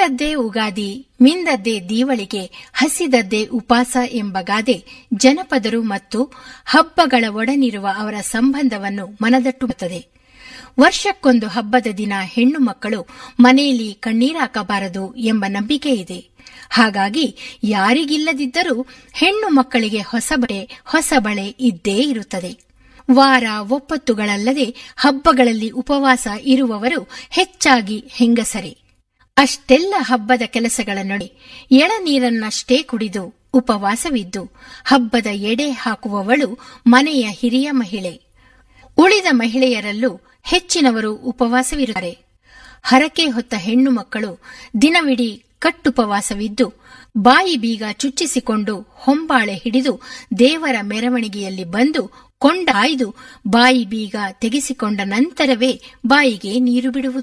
ತಿಂದದ್ದೇ ಉಗಾದಿ ಮಿಂದದ್ದೇ ದೀವಳಿಗೆ ಹಸಿದದ್ದೇ ಉಪಾಸ ಎಂಬ ಗಾದೆ ಜನಪದರು ಮತ್ತು ಹಬ್ಬಗಳ ಒಡನಿರುವ ಅವರ ಸಂಬಂಧವನ್ನು ಮನದಟ್ಟುತ್ತದೆ ವರ್ಷಕ್ಕೊಂದು ಹಬ್ಬದ ದಿನ ಹೆಣ್ಣು ಮಕ್ಕಳು ಮನೆಯಲ್ಲಿ ಕಣ್ಣೀರಾಕಬಾರದು ಎಂಬ ನಂಬಿಕೆ ಇದೆ ಹಾಗಾಗಿ ಯಾರಿಗಿಲ್ಲದಿದ್ದರೂ ಹೆಣ್ಣು ಮಕ್ಕಳಿಗೆ ಹೊಸ ಬಳೆ ಹೊಸ ಬಳೆ ಇದ್ದೇ ಇರುತ್ತದೆ ವಾರ ಒಪ್ಪತ್ತುಗಳಲ್ಲದೆ ಹಬ್ಬಗಳಲ್ಲಿ ಉಪವಾಸ ಇರುವವರು ಹೆಚ್ಚಾಗಿ ಹೆಂಗಸರೇ ಅಷ್ಟೆಲ್ಲ ಹಬ್ಬದ ಕೆಲಸಗಳ ನಡೆ ಎಳನೀರನ್ನಷ್ಟೇ ಕುಡಿದು ಉಪವಾಸವಿದ್ದು ಹಬ್ಬದ ಎಡೆ ಹಾಕುವವಳು ಮನೆಯ ಹಿರಿಯ ಮಹಿಳೆ ಉಳಿದ ಮಹಿಳೆಯರಲ್ಲೂ ಹೆಚ್ಚಿನವರು ಉಪವಾಸವಿರುತ್ತಾರೆ ಹರಕೆ ಹೊತ್ತ ಹೆಣ್ಣು ಮಕ್ಕಳು ದಿನವಿಡೀ ಕಟ್ಟುಪವಾಸವಿದ್ದು ಬಾಯಿ ಬೀಗ ಚುಚ್ಚಿಸಿಕೊಂಡು ಹೊಂಬಾಳೆ ಹಿಡಿದು ದೇವರ ಮೆರವಣಿಗೆಯಲ್ಲಿ ಬಂದು ಕೊಂಡಾಯ್ದು ಬಾಯಿ ಬೀಗ ತೆಗೆಸಿಕೊಂಡ ನಂತರವೇ ಬಾಯಿಗೆ ನೀರು ಬಿಡುವುದು